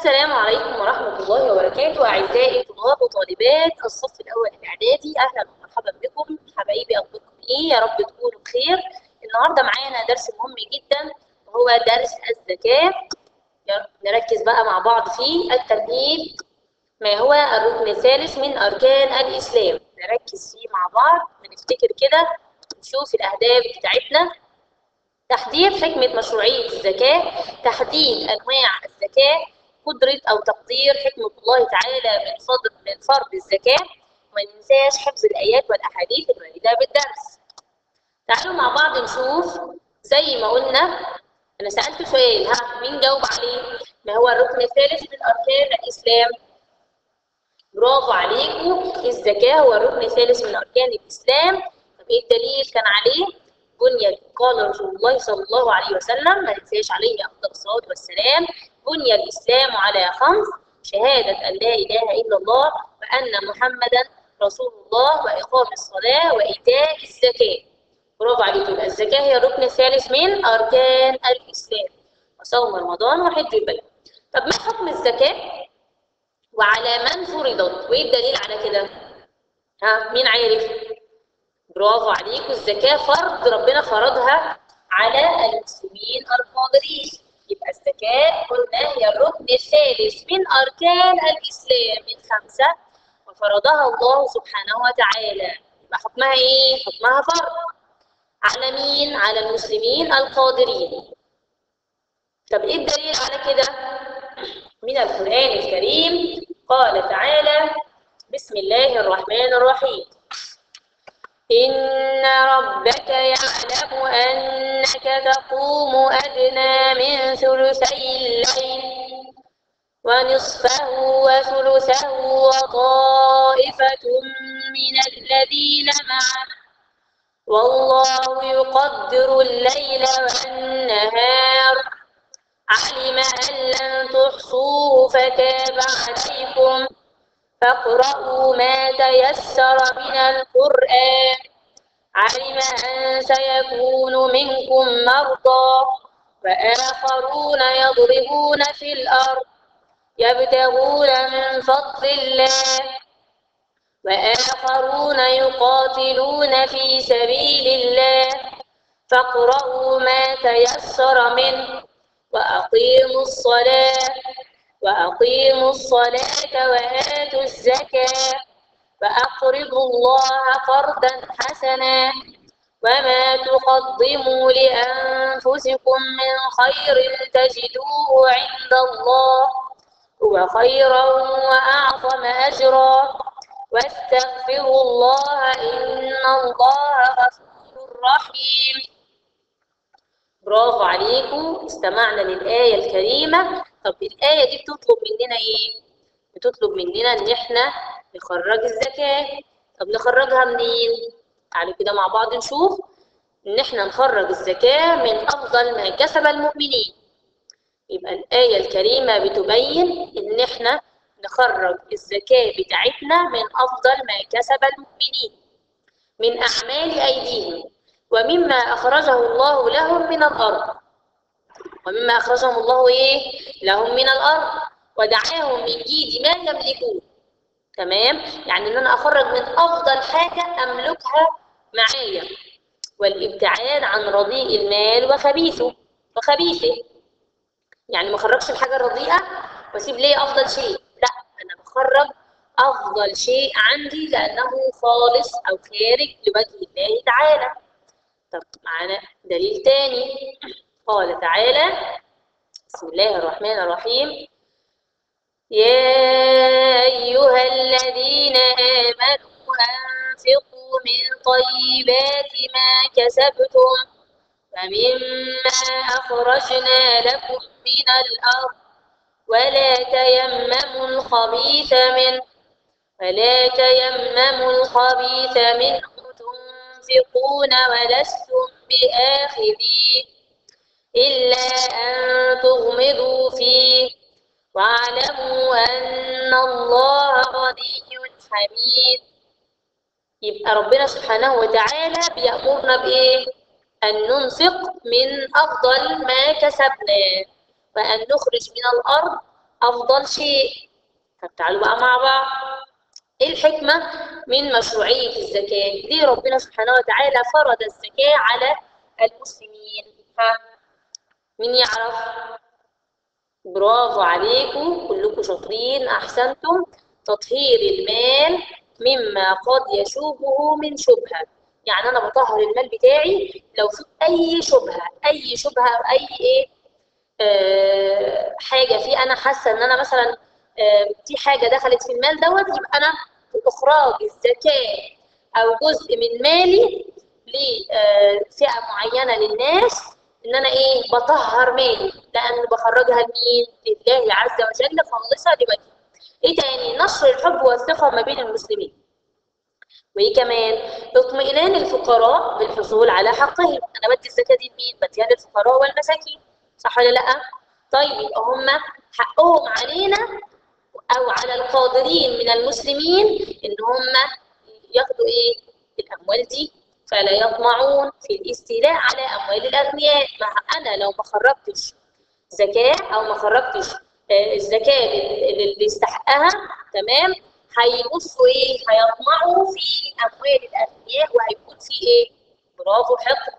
السلام عليكم ورحمة الله وبركاته أعزائي طلاب وطالبات الصف الأول الإعدادي أهلا ومرحبا بكم حبايبي أخباركم إيه يا رب تكونوا بخير النهاردة معانا درس مهم جدا وهو درس الزكاة يلا نركز بقى مع بعض فيه التمهيد ما هو الركن الثالث من أركان الإسلام نركز فيه مع بعض ونفتكر كده نشوف الأهداف بتاعتنا تحديد حكمة مشروعية الزكاة تحديد أنواع الزكاة قدرة أو تقدير حكمة الله تعالى من فضل من فرض الزكاة وما ننساش حفظ الآيات والأحاديث الواردة بالدرس تعالوا مع بعض نشوف زي ما قلنا أنا سألت سؤال ها مين جاوب عليه؟ ما هو الركن الثالث من أركان الإسلام؟ برافو عليكم الزكاة هو الركن الثالث من أركان الإسلام طب إيه الدليل كان عليه؟ بني قال رسول الله صلى الله عليه وسلم ما ننساش عليه أفضل الصلاة والسلام بني الإسلام على خمس شهادة أن لا إله إلا الله وأن محمدا رسول الله وإقام الصلاة وإيتاء الزكاة برافو عليكم يبقى الزكاة هي الركن الثالث من أركان الإسلام وصوم رمضان وحج البيت طب ما حكم الزكاة وعلى من فرضت وإيه الدليل على كده؟ ها مين عارف؟ برافو عليكم الزكاة فرض ربنا فرضها على المسلمين القادرين يبقى الزكاة قلنا هي الركن الثالث من أركان الإسلام الخمسة وفرضها الله سبحانه وتعالى يبقى حكمها إيه؟ حكمها فرض على مين؟ على المسلمين القادرين طب إيه الدليل على كده؟ من القرآن الكريم قال تعالى بسم الله الرحمن الرحيم إن ربك يعلم أنك تقوم أدنى من ثلثي الليل ونصفه وثلثه وطائفة من الذين معه والله يقدر الليل والنهار علم أن لن تحصوه فتاب عليكم فاقرؤوا ما تيسر من القرآن علم أن سيكون منكم مرضى وآخرون يضربون في الأرض يبتغون من فضل الله وآخرون يقاتلون في سبيل الله فاقرؤوا ما تيسر منه وأقيموا الصلاة وأقيموا الصلاة وآتوا الزكاة وأقرضوا الله قرضا حسنا وما تقدموا لأنفسكم من خير تجدوه عند الله هو خيرا وأعظم أجرا واستغفروا الله إن الله غفور رحيم برافو عليكم استمعنا للآية الكريمة طب الآية دي بتطلب مننا إيه؟ بتطلب مننا إن إحنا نخرج الزكاة طب نخرجها منين؟ تعالوا كده مع بعض نشوف إن إحنا نخرج الزكاة من أفضل ما كسب المؤمنين يبقى الآية الكريمة بتبين إن إحنا نخرج الزكاة بتاعتنا من أفضل ما كسب المؤمنين من أعمال أيديهم ومما أخرجه الله لهم من الأرض ومما أخرجهم الله إيه؟ لهم من الأرض ودعاهم من جيد ما يملكون تمام؟ يعني إن أنا أخرج من أفضل حاجة أملكها معايا والابتعاد عن رديء المال وخبيثه وخبيثه يعني ما أخرجش الحاجة الرديئة وأسيب ليه أفضل شيء لا أنا بخرج أفضل شيء عندي لأنه خالص أو خارج لوجه الله تعالى طب معانا دليل تاني قال تعالى بسم الله الرحمن الرحيم يا أيها الذين آمنوا أنفقوا من طيبات ما كسبتم ومما أخرجنا لكم من الأرض ولا تيمموا الخبيث منه ولا تيمموا الخبيث منه تنفقون ولستم بآخذيه إلا أن تغمضوا فيه واعلموا أن الله غني حميد يبقى ربنا سبحانه وتعالى بيأمرنا بإيه؟ أن ننفق من أفضل ما كسبناه وأن نخرج من الأرض أفضل شيء طب تعالوا بقى مع بعض إيه الحكمة من مشروعية الزكاة؟ ليه ربنا سبحانه وتعالى فرض الزكاة على المسلمين؟ ها؟ مين يعرف؟ برافو عليكم كلكم شاطرين أحسنتم تطهير المال مما قد يشوبه من شبهة يعني أنا بطهر المال بتاعي لو في أي شبهة أي شبهة أو أي إيه آه حاجة فيه أنا حاسة إن أنا مثلا آه في حاجة دخلت في المال دوت يبقى أنا إخراج الزكاة أو جزء من مالي لفئة معينة للناس إن أنا إيه بطهر مالي لأن بخرجها لمين؟ لله عز وجل خالصة لوجهه. إيه تاني؟ نشر الحب والثقة ما بين المسلمين. وايه كمان اطمئنان الفقراء بالحصول على حقهم انا بدي الزكاه دي لمين بديها للفقراء والمساكين صح ولا لا طيب يبقى هم حقهم علينا او على القادرين من المسلمين ان هم ياخدوا ايه الاموال دي فلا يطمعون في الاستيلاء على اموال الاغنياء ما انا لو ما خرجتش زكاه او ما خرجتش الزكاه اللي يستحقها تمام هيبصوا ايه هيطمعوا في اموال الاغنياء وهيكون في ايه برافو حقد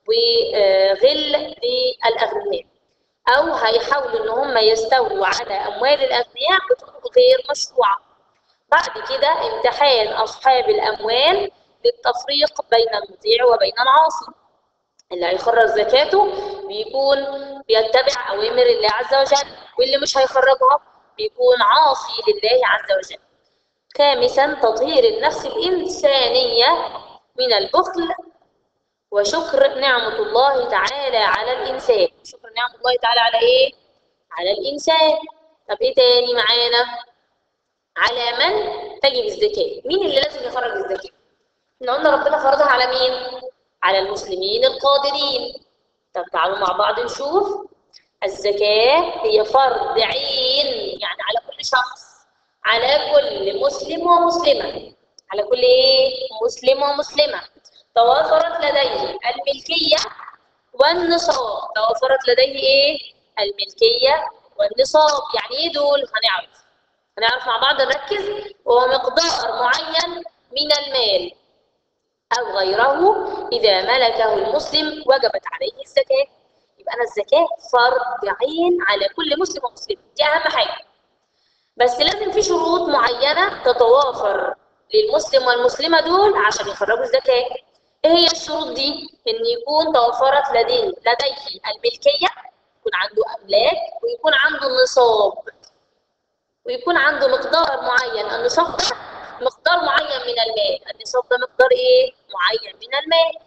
وغل للاغنياء او هيحاولوا ان هم يستولوا على اموال الاغنياء بطرق غير مشروعه بعد كده امتحان اصحاب الاموال للتفريق بين المطيع وبين العاصي اللي هيخرج زكاته بيكون بيتبع اوامر الله عز وجل واللي مش هيخرجها بيكون عاصي لله عز وجل خامسا تطهير النفس الإنسانية من البخل وشكر نعمة الله تعالى على الإنسان شكر نعمة الله تعالى على إيه؟ على الإنسان طب إيه تاني معانا؟ على من تجب الزكاة مين اللي لازم يخرج الزكاة؟ احنا قلنا ربنا فرضها على مين؟ على المسلمين القادرين طب تعالوا مع بعض نشوف الزكاة هي فرض عين يعني على كل شخص على كل مسلم ومسلمة على كل ايه مسلم ومسلمة توافرت لديه الملكية والنصاب توافرت لديه ايه الملكية والنصاب يعني ايه دول هنعرف هنعرف مع بعض نركز وهو مقدار معين من المال أو غيره إذا ملكه المسلم وجبت عليه الزكاة يبقى أنا الزكاة فرض عين على كل مسلم ومسلمة دي أهم حاجة بس لازم في شروط معينة تتوافر للمسلم والمسلمة دول عشان يخرجوا الزكاة. إيه هي الشروط دي؟ إن يكون توفرت لديه لديه الملكية، يكون عنده أملاك، ويكون عنده النصاب. ويكون عنده مقدار معين، النصاب ده مقدار معين من المال، النصاب ده مقدار إيه؟ معين من المال.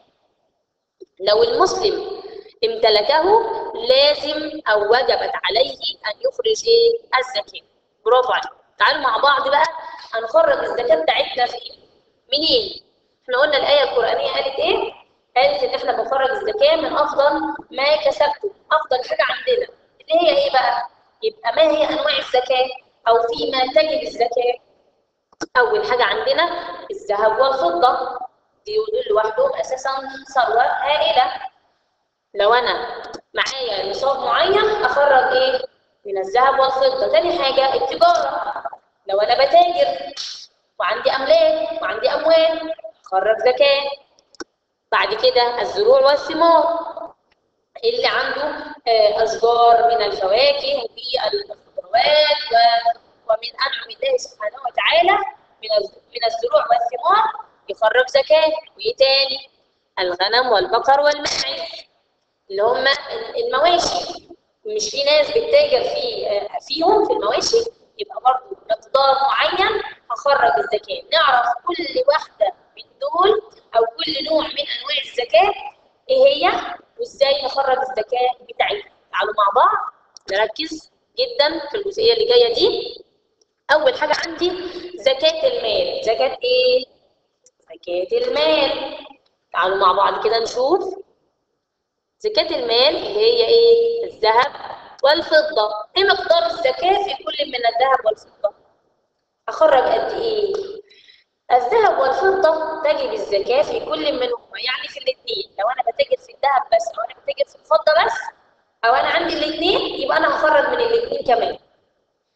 لو المسلم امتلكه لازم أو وجبت عليه أن يخرج إيه؟ الزكاة. برافو عليك تعالوا مع بعض بقى هنخرج الزكاه بتاعتنا في ايه منين احنا قلنا الايه القرانيه قالت ايه قالت ان احنا بنخرج الزكاه من افضل ما كسبته افضل حاجه عندنا اللي هي ايه بقى يبقى ما هي انواع الزكاه او فيما تجب الزكاه اول حاجه عندنا الذهب والفضه دي دول لوحدهم اساسا ثروه هائله لو انا معايا نصاب معين اخرج ايه من الذهب والفضة تاني حاجة التجارة لو أنا بتاجر وعندي أملاك وعندي أموال خرج زكاة بعد كده الزروع والثمار اللي عنده أشجار من الفواكه والخضروات ومن أنعم الله سبحانه وتعالى من من الزروع والثمار يخرج زكاة وإيه تاني؟ الغنم والبقر والماعز اللي هم المواشي مش في ناس بتتاجر في فيهم في المواشي يبقى برضه مقدار معين هخرج الزكاه نعرف كل واحده من دول او كل نوع من انواع الزكاه ايه هي وازاي نخرج الزكاه بتاعتها تعالوا مع بعض نركز جدا في الجزئيه اللي جايه دي اول حاجه عندي زكاه المال زكاه ايه زكاه المال تعالوا مع بعض كده نشوف زكاة المال اللي هي ايه؟ الذهب والفضة. ايه مقدار الزكاة في كل من الذهب والفضة؟ أخرج قد ايه؟ الذهب والفضة تجب الزكاة في كل منهما يعني في الاثنين، لو أنا بتاجر في الذهب بس أو أنا بتاجر في الفضة بس أو أنا عندي الاثنين يبقى أنا هخرج من الاثنين كمان.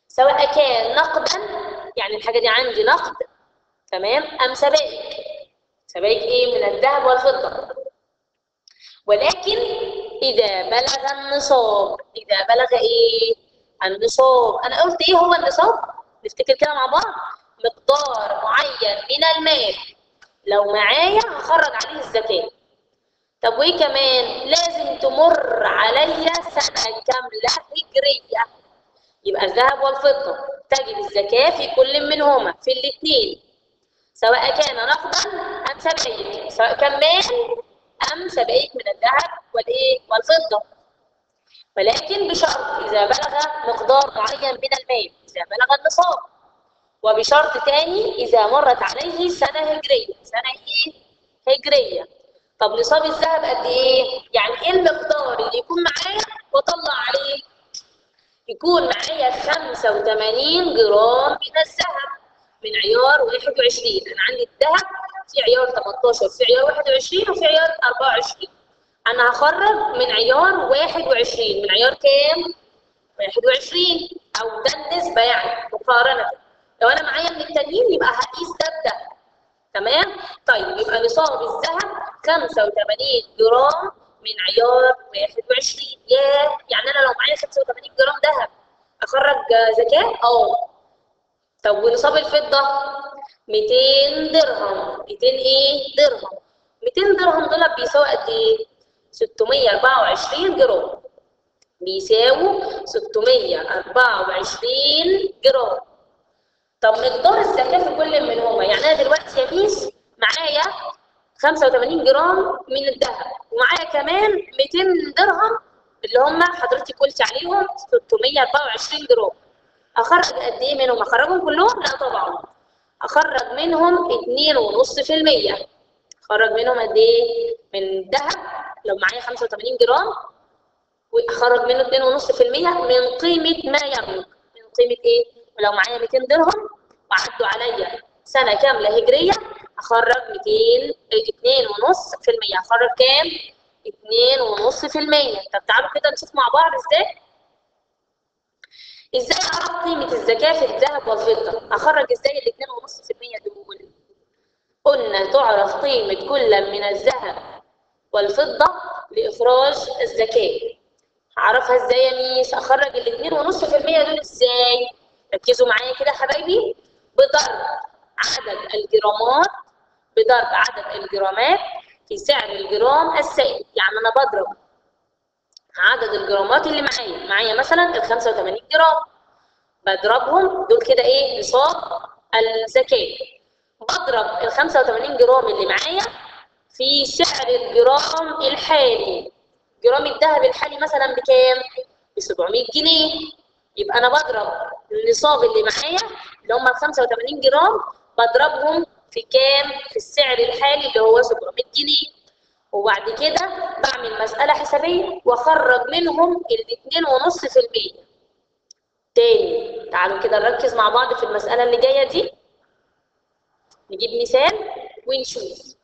يعني الحاجه دي عندي نقد تمام ام سبائك سبائك ايه من الذهب والفضه ولكن اذا بلغ النصاب اذا بلغ ايه النصاب انا قلت ايه هو النصاب نفتكر كده مع بعض مقدار معين من المال لو معايا هخرج عليه الزكاه طب وايه كمان لازم تمر عليا سنه كامله هجريه يبقى الذهب والفضه تجب الزكاه في كل منهما في الاثنين سواء كان نقدا ام سبائك سواء كان مال ام سبائك من الذهب والايه والفضه ولكن بشرط اذا بلغ مقدار معين من المال اذا بلغ النصاب وبشرط تاني اذا مرت عليه سنه هجريه سنه ايه هجريه طب نصاب الذهب قد ايه يعني ايه المقدار اللي يكون معايا واطلع عليه يكون معايا 85 جرام من الذهب من عيار 21 انا عندي الذهب في عيار 18 في عيار 21 وفي عيار 24 انا هخرج من عيار 21 من عيار كام 21 او ده النسبه يعني مقارنه لو انا معايا من التانيين يبقى هقيس ده بده تمام طيب يبقى نصاب الذهب 85 جرام من عيار 21 ياه يعني انا لو معايا 85 جرام ذهب اخرج زكاه اه طب ونصاب الفضه 200 درهم 200 ايه درهم 200 درهم دول بيساوي قد ايه 624 جرام بيساووا 624 جرام طب مقدار الزكاه في كل منهما يعني انا دلوقتي يا ميس معايا 85 جرام من الذهب ومعايا كمان 200 درهم اللي هم حضرتك قلت عليهم 624 جرام اخرج قد ايه منهم اخرجهم كلهم لا طبعا اخرج منهم 2.5% اخرج منهم قد ايه من الذهب لو معايا 85 جرام واخرج منه 2.5% من قيمه ما يملك من قيمه ايه ولو معايا 200 درهم وعدوا عليا سنه كامله هجريه اخرج 200 2.5% اخرج كام 2.5% طب تعالوا كده نشوف مع بعض ازاي ازاي اعرف قيمه الزكاه في الذهب والفضه اخرج ازاي ال 2.5% دول قلنا تعرف قيمه كل من الذهب والفضه لاخراج الزكاه هعرفها ازاي يا ميس اخرج ال 2.5% دول ازاي ركزوا معايا كده يا حبايبي بضرب عدد الجرامات بضرب عدد الجرامات في سعر الجرام السائل يعني انا بضرب عدد الجرامات اللي معايا معايا مثلا ال 85 جرام بضربهم دول كده ايه نصاب الزكاه بضرب ال 85 جرام اللي معايا في سعر الجرام الحالي جرام الذهب الحالي مثلا بكام ب 700 جنيه يبقى انا بضرب النصاب اللي معايا اللي هم 85 جرام بضربهم في كام في السعر الحالي اللي هو 700 جنيه وبعد كده بعمل مسألة حسابية واخرج منهم ال 2.5% تاني تعالوا كده نركز مع بعض في المسألة اللي جاية دي نجيب مثال ونشوف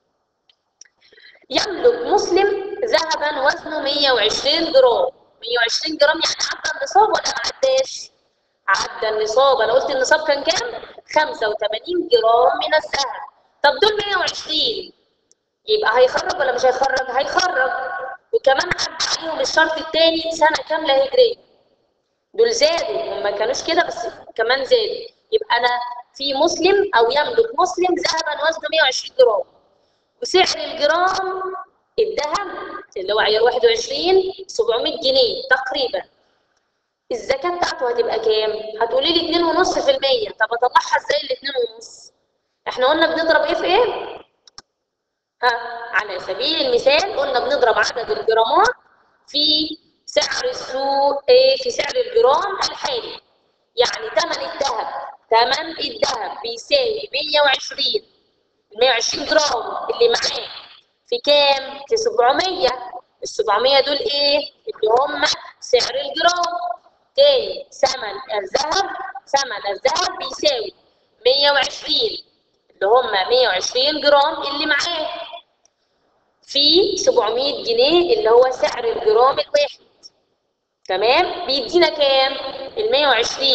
يملك مسلم ذهبا وزنه 120 جرام 120 جرام يعني عدى النصاب ولا ما عداش؟ عدى النصاب انا قلت النصاب كان كام؟ 85 جرام من الذهب طب دول 120 يبقى هيخرج ولا مش هيخرج؟ هيخرج وكمان عدى عليهم الشرط الثاني سنه كامله هجريه دول زادوا هم ما كانوش كده بس كمان زادوا يبقى انا في مسلم او يملك مسلم ذهبا وزنه 120 جرام وسعر الجرام الذهب اللي هو عيار 21 700 جنيه تقريبا الزكاه بتاعته هتبقى كام؟ هتقولي لي 2.5% طب اطلعها ازاي ال 2.5 احنا قلنا بنضرب ايه في ايه؟ ها على سبيل المثال قلنا بنضرب عدد الجرامات في سعر السوق ايه في سعر الجرام الحالي يعني ثمن الذهب ثمن الذهب بيساوي 120 120 جرام اللي معاه في كام؟ في 700 ال 700 دول ايه؟ اللي هم سعر الجرام تاني ثمن الذهب ثمن الذهب بيساوي 120 اللي هم 120 جرام اللي معاه في 700 جنيه اللي هو سعر الجرام الواحد تمام بيدينا كام ال 120 في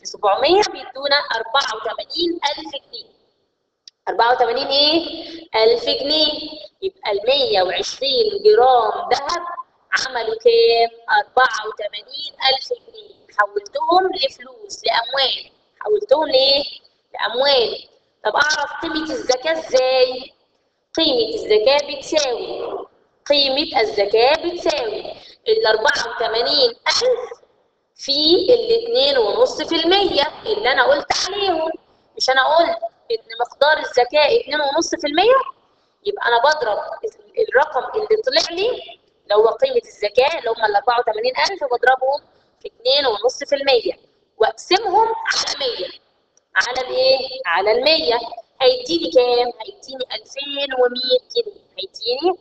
في 700 بيدونا 84000 جنيه 84 ايه؟ 1000 جنيه يبقى ال 120 جرام ذهب عملوا كام؟ 84000 جنيه حولتهم لفلوس لأموال حولتهم لإيه؟ لأموال طب أعرف قيمة الزكاة إزاي؟ قيمة الزكاة بتساوي قيمة الزكاة بتساوي ال 84000 في ال 2.5% اللي أنا قلت عليهم مش أنا قلت إن مقدار الزكاة 2.5% يبقى أنا بضرب الرقم اللي طلع لي اللي هو قيمة الزكاة اللي هم ال 84000 بضربهم في 2.5% واقسمهم على 100 على الايه؟ على ال 100 هيديني كام؟ هيديني 2100 جنيه هيديني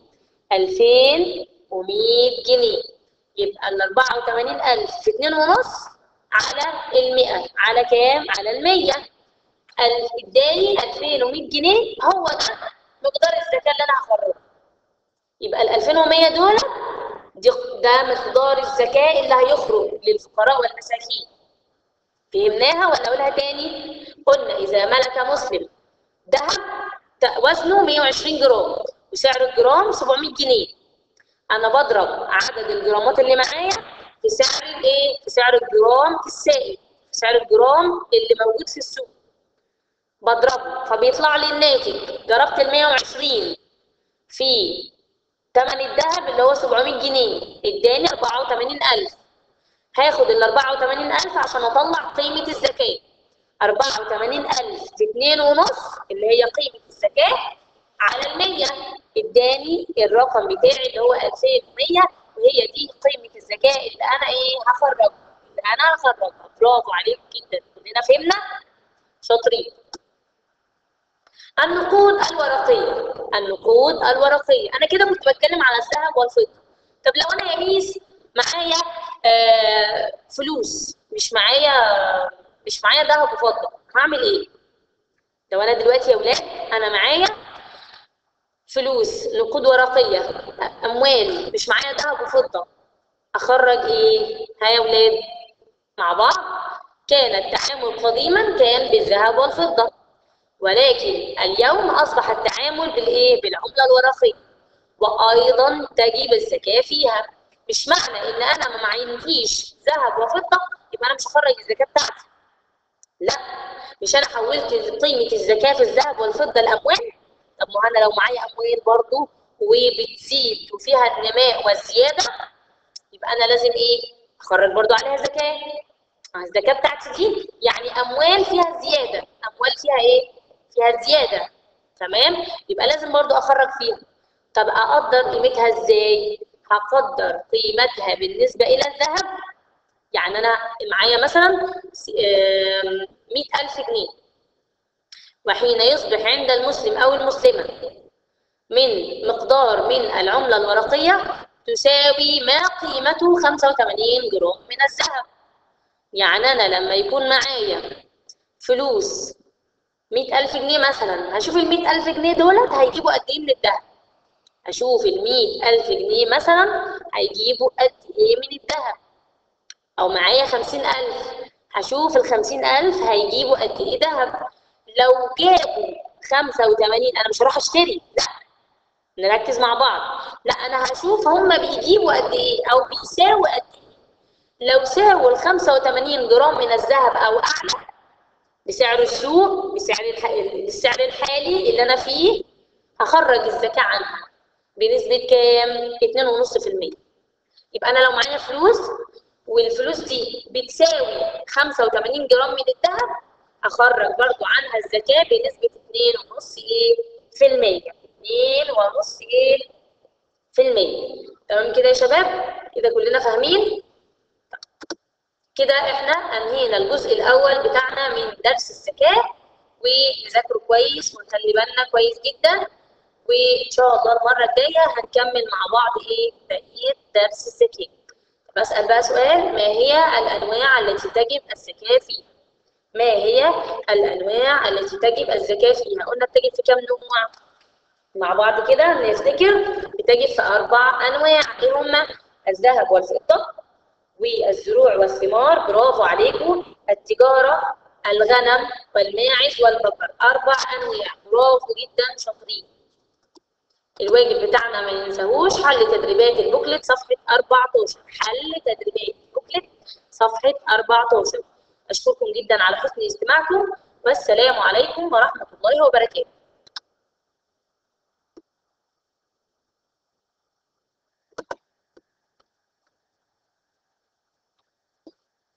2100 جنيه يبقى ال 84000 في 2.5 على ال 100 على كام؟ على ال 100 اداني 2100 جنيه هو ده مقدار الزكاه اللي انا هخرجه يبقى ال 2100 دول دي ده مقدار الزكاه اللي هيخرج للفقراء والمساكين فهمناها ولا اقولها تاني قلنا اذا ملك مسلم ذهب وزنه 120 جرام وسعر الجرام 700 جنيه انا بضرب عدد الجرامات اللي معايا في سعر الايه في سعر الجرام السائل في سعر الجرام اللي موجود في السوق بضربه فبيطلع لي الناتج ضربت ال 120 في ثمن الذهب اللي هو 700 جنيه اداني 84000 هاخد ال 84000 عشان اطلع قيمه الزكاه 84000 في 2.5 اللي هي قيمه الزكاه على ال 100 اداني الرقم بتاعي اللي هو 2100 وهي دي قيمه الزكاه اللي انا ايه هخرجها اللي انا هخرجها برافو عليكم جدا كلنا فهمنا شاطرين النقود الورقية النقود الورقية أنا كده كنت بتكلم على الذهب والفضة طب لو أنا يا ميس معايا آه فلوس مش معايا مش معايا ذهب وفضة هعمل إيه؟ لو أنا دلوقتي يا ولاد أنا معايا فلوس نقود ورقية أموال مش معايا ذهب وفضة أخرج إيه؟ ها يا ولاد مع بعض كان التعامل قديما كان بالذهب والفضة ولكن اليوم أصبح التعامل بالإيه؟ بالعملة الورقية وأيضا تجب الزكاة فيها مش معنى إن أنا ما معينتيش ذهب وفضة يبقى أنا مش هخرج الزكاة بتاعتي لا مش أنا حولت قيمة الزكاة في الذهب والفضة لأموال طب ما أنا لو معايا أموال برضو وبتزيد وفيها النماء والزيادة يبقى أنا لازم إيه؟ أخرج برضو عليها زكاة الزكاة بتاعتي دي يعني أموال فيها زيادة أموال فيها إيه؟ فيها زيادة تمام يبقى لازم برضو أخرج فيها طب أقدر قيمتها إزاي هقدر قيمتها بالنسبة إلى الذهب يعني أنا معايا مثلا 100000 جنيه وحين يصبح عند المسلم أو المسلمة من مقدار من العملة الورقية تساوي ما قيمته 85 جرام من الذهب يعني أنا لما يكون معايا فلوس 100000 جنيه مثلا هشوف ال 100000 جنيه دولت هيجيبوا قد ايه من الذهب هشوف ال 100000 جنيه مثلا هيجيبوا قد ايه من الذهب او معايا 50000 هشوف ال 50000 هيجيبوا قد ايه ذهب لو جابوا 85 انا مش هروح اشتري لا نركز مع بعض لا انا هشوف هم بيجيبوا قد ايه او بيساووا قد ايه لو ساووا ال 85 جرام من الذهب او اعلى بسعر السوق بسعر الح... السعر الحالي اللي انا فيه هخرج الزكاه عنها بنسبه كام 2.5% يبقى انا لو معايا فلوس والفلوس دي بتساوي 85 جرام من الذهب هخرج برضو عنها الزكاه بنسبه 2.5 ايه في المية 2.5 ايه في المية تمام كده يا شباب كده كلنا فاهمين كده احنا انهينا الجزء الاول بتاعنا من درس الزكاه ونذاكره كويس ونخلي بالنا كويس جدا وان شاء الله المره الجايه هنكمل مع بعض ايه بقيه درس الزكاه بسال بقى سؤال ما هي الانواع التي تجب الزكاه فيها ما هي الانواع التي تجب الزكاه فيها قلنا بتجب في كام نوع مع بعض كده نفتكر بتجب في اربع انواع ايه هما الذهب والفضه والزروع والثمار برافو عليكم التجارة الغنم والماعز والبقر أربع أنواع برافو جدا شاطرين الواجب بتاعنا ما ننساهوش حل تدريبات البوكلت صفحة 14 حل تدريبات البوكلت صفحة 14 أشكركم جدا على حسن استماعكم والسلام عليكم ورحمة الله وبركاته